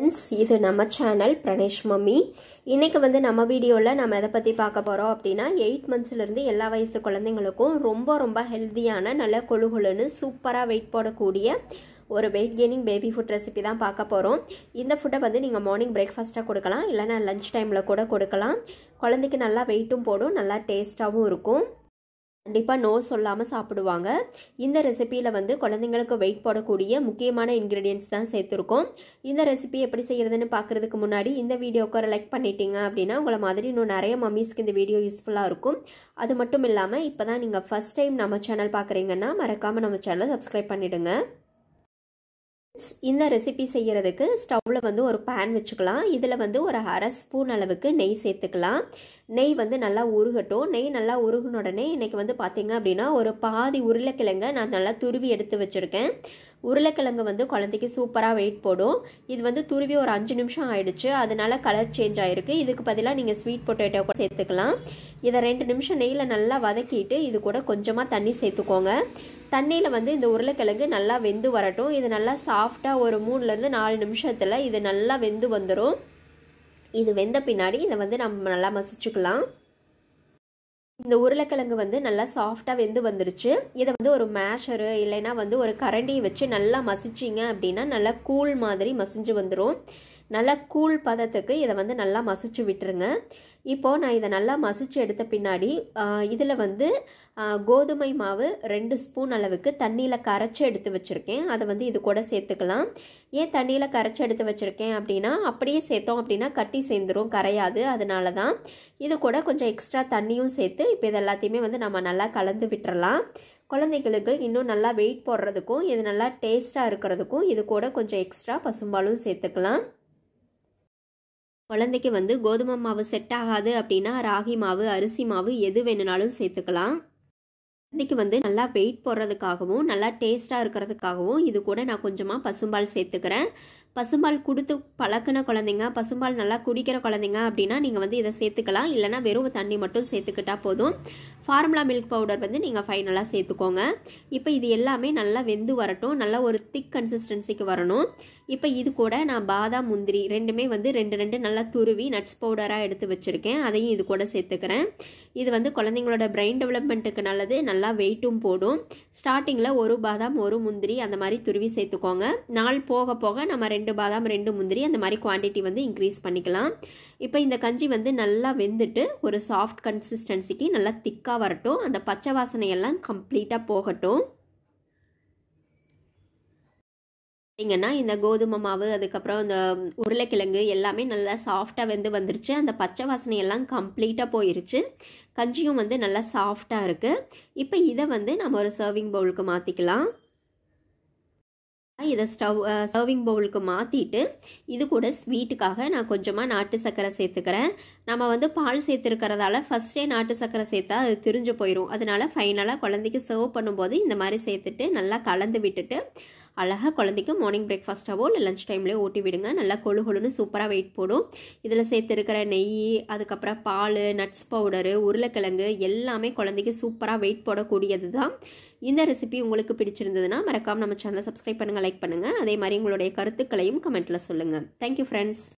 friends இது நம்ம channel Pranesh mummy இன்னைக்கு வந்து நம்ம வீடியோவில் நம்ம எதை பற்றி பார்க்க போகிறோம் அப்படின்னா எயிட் மந்த்ஸ்லேருந்து எல்லா வயசு குழந்தைங்களுக்கும் ரொம்ப ரொம்ப ஹெல்த்தியான நல்ல கொழுகுலுன்னு சூப்பராக வெயிட் போடக்கூடிய ஒரு weight gaining baby food recipe தான் பார்க்க போகிறோம் இந்த ஃபுட்டை வந்து நீங்கள் மார்னிங் பிரேக்ஃபாஸ்ட்டாக கொடுக்கலாம் இல்லைனா லஞ்ச் டைமில் கூட கொடுக்கலாம் குழந்தைக்கு நல்லா வெயிட்டும் போடும் நல்லா டேஸ்ட்டாகவும் இருக்கும் கண்டிப்பாக நோ சொல்லாமல் சாப்பிடுவாங்க இந்த ரெசிப்பியில் வந்து குழந்தைங்களுக்கு வெயிட் போடக்கூடிய முக்கியமான இன்க்ரீடியன்ட்ஸ் தான் சேர்த்துருக்கோம் இந்த ரெசிபி எப்படி செய்கிறதுன்னு பார்க்குறதுக்கு முன்னாடி இந்த வீடியோக்கு ஒரு லைக் பண்ணிட்டீங்க அப்படின்னா உங்களை மாதிரி இன்னும் நிறைய மம்மீஸ்க்கு இந்த வீடியோ யூஸ்ஃபுல்லாக இருக்கும் அது மட்டும் இல்லாமல் இப்போ தான் நீங்கள் ஃபஸ்ட் டைம் நம்ம சேனல் பார்க்குறீங்கன்னா மறக்காமல் நம்ம சேனலை சப்ஸ்கிரைப் பண்ணிவிடுங்க இந்த ரெசிபி செய்கிறதுக்கு ஸ்டவ்வில் வந்து ஒரு பேன் வச்சுக்கலாம் இதில் வந்து ஒரு அரை ஸ்பூன் அளவுக்கு நெய் சேர்த்துக்கலாம் நெய் வந்து நல்லா உருகட்டும் நெய் நல்லா உருகின உடனே இன்றைக்கி வந்து பார்த்திங்க அப்படின்னா ஒரு பாதி உருளைக்கிழங்க நான் நல்லா துருவி எடுத்து வச்சுருக்கேன் உருளைக்கிழங்கு வந்து குழந்தைக்கு சூப்பராக வெயிட் போடும் இது வந்து துருவி ஒரு அஞ்சு நிமிஷம் ஆயிடுச்சு அதனால கலர் சேஞ்ச் ஆயிருக்கு இதுக்கு பதிலாக நீங்கள் ஸ்வீட் பொட்டேட்டோ கூட சேர்த்துக்கலாம் இதை ரெண்டு நிமிஷம் நெய்யில் நல்லா வதக்கிட்டு இது கூட கொஞ்சமாக தண்ணி சேர்த்துக்கோங்க தண்ணியில் வந்து இந்த உருளைக்கிழங்கு நல்லா வெந்து வரட்டும் இது நல்லா சாஃப்டாக ஒரு மூணுலேருந்து நாலு நிமிஷத்தில் இது நல்லா வெந்து வந்துடும் இது வெந்த பின்னாடி இதை வந்து நம்ம நல்லா மசிச்சுக்கலாம் இந்த உருளைக்கிழங்கு வந்து நல்லா சாஃப்டாக வெந்து வந்துருச்சு இதை வந்து ஒரு மேஷரு இல்லைன்னா வந்து ஒரு கரண்டியை வச்சு நல்லா மசிச்சிங்க அப்படின்னா நல்லா கூழ் மாதிரி மசிஞ்சு வந்துடும் நல்லா கூழ் பதத்துக்கு இதை வந்து நல்லா மசிச்சு விட்டுருங்க இப்போது நான் இதை நல்லா மசிச்சு எடுத்த பின்னாடி இதில் வந்து கோதுமை மாவு ரெண்டு ஸ்பூன் அளவுக்கு தண்ணியில் கரைச்சி எடுத்து வச்சுருக்கேன் அதை வந்து இது கூட சேர்த்துக்கலாம் ஏன் தண்ணியில் கரைச்சி எடுத்து வச்சுருக்கேன் அப்படின்னா அப்படியே சேர்த்தோம் அப்படின்னா கட்டி சேர்ந்துடும் கரையாது அதனால தான் இது கூட கொஞ்சம் எக்ஸ்ட்ரா தண்ணியும் சேர்த்து இப்போ இது எல்லாத்தையுமே வந்து நம்ம நல்லா கலந்து விட்டுறலாம் குழந்தைகளுக்கு இன்னும் நல்லா வெயிட் போடுறதுக்கும் இது நல்லா டேஸ்ட்டாக இருக்கிறதுக்கும் இது கூட கொஞ்சம் எக்ஸ்ட்ரா பசும்பாலும் சேர்த்துக்கலாம் குழந்தைக்கு வந்து கோதுமை மாவு செட் ஆகாது அப்படின்னா ராகி மாவு அரிசி மாவு எது வேணுனாலும் சேர்த்துக்கலாம் குழந்தைக்கு வந்து நல்லா வெயிட் போடுறதுக்காகவும் நல்லா டேஸ்ட்டாக இருக்கிறதுக்காகவும் இது கூட நான் கொஞ்சமாக பசும்பால் சேர்த்துக்கிறேன் பசும்பால் கொடுத்து பழக்கின குழந்தைங்க பசும்பால் நல்லா குடிக்கிற குழந்தைங்க அப்படின்னா நீங்கள் வந்து இதை சேர்த்துக்கலாம் இல்லைனா வெறும் தண்ணி மட்டும் சேர்த்துக்கிட்டா போதும் ஃபார்முலா மில்க் பவுடர் வந்து நீங்கள் ஃபைனலாக சேர்த்துக்கோங்க இப்போ இது எல்லாமே நல்லா வெந்து வரட்டும் நல்லா ஒரு திக் கன்சிஸ்டன்சிக்கு வரணும் இப்போ இது கூட நான் பாதாம் முந்திரி ரெண்டுமே வந்து ரெண்டு ரெண்டு நல்லா துருவி நட்ஸ் பவுடராக எடுத்து வச்சுருக்கேன் அதையும் இது கூட சேர்த்துக்கிறேன் இது வந்து குழந்தைங்களோட பிரெயின் டெவலப்மெண்ட்டுக்கு நல்லது நல்லா வெயிட்டும் போடும் ஸ்டார்டிங்கில் ஒரு பாதாம் ஒரு முந்திரி அந்த மாதிரி துருவி சேர்த்துக்கோங்க நாள் போக போக நம்ம ரெண்டு பாதாம் ரெண்டு முந்திரி அந்த மாதிரி குவான்டிட்டி வந்து இன்க்ரீஸ் பண்ணிக்கலாம் இப்போ இந்த கஞ்சி வந்து நல்லா வெந்துட்டு ஒரு சாஃப்ட் கன்சிஸ்டன்சிக்கு நல்லா திக்காக வரட்டும் அந்த பச்சை வாசனையெல்லாம் கம்ப்ளீட்டாக போகட்டும் பார்த்தீங்கன்னா இந்த கோதுமை மாவு அதுக்கப்புறம் இந்த உருளைக்கிழங்கு எல்லாமே நல்லா சாஃப்டாக வெந்து வந்துருச்சு அந்த பச்சை வாசனையெல்லாம் கம்ப்ளீட்டாக போயிருச்சு கஞ்சியும் வந்து நல்லா சாஃப்டாக இருக்குது இப்போ இதை வந்து நம்ம ஒரு சர்விங் பவுலுக்கு மாற்றிக்கலாம் இதை ஸ்டவ் சர்விங் பவுலுக்கு மாற்றிட்டு இது கூட ஸ்வீட்டுக்காக நான் கொஞ்சமாக நாட்டு சர்க்கரை சேர்த்துக்கிறேன் நம்ம வந்து பால் சேர்த்துருக்கிறதால ஃபஸ்ட்டே நாட்டு சர்க்கரை சேர்த்தா அது திரிஞ்சு போயிடும் அதனால ஃபைனலாக குழந்தைக்கு சர்வ் பண்ணும்போது இந்த மாதிரி சேர்த்துட்டு நல்லா கலந்து விட்டுட்டு அழகாக குழந்தைக்கு மார்னிங் பிரேக்ஃபாஸ்ட்டாவோ இல்லை லஞ்ச் டைம்லேயோ ஊட்டி விடுங்க நல்லா கொழு கொழுன்னு சூப்பராக வெயிட் போடும் இதில் சேர்த்துருக்கிற நெய் அதுக்கப்புறம் பால் நட்ஸ் பவுடரு உருளைக்கிழங்கு எல்லாமே குழந்தைக்கு சூப்பராக வெயிட் போடக்கூடியது தான் இந்த ரெசிபி உங்களுக்கு பிடிச்சிருந்ததுன்னா மறக்காம நம்ம சேனலை சப்ஸ்கிரைப் பண்ணுங்கள் லைக் பண்ணுங்கள் அதே மாதிரி உங்களுடைய கருத்துக்களையும் கமெண்ட்டில் சொல்லுங்கள் தேங்க்யூ ஃப்ரெண்ட்ஸ்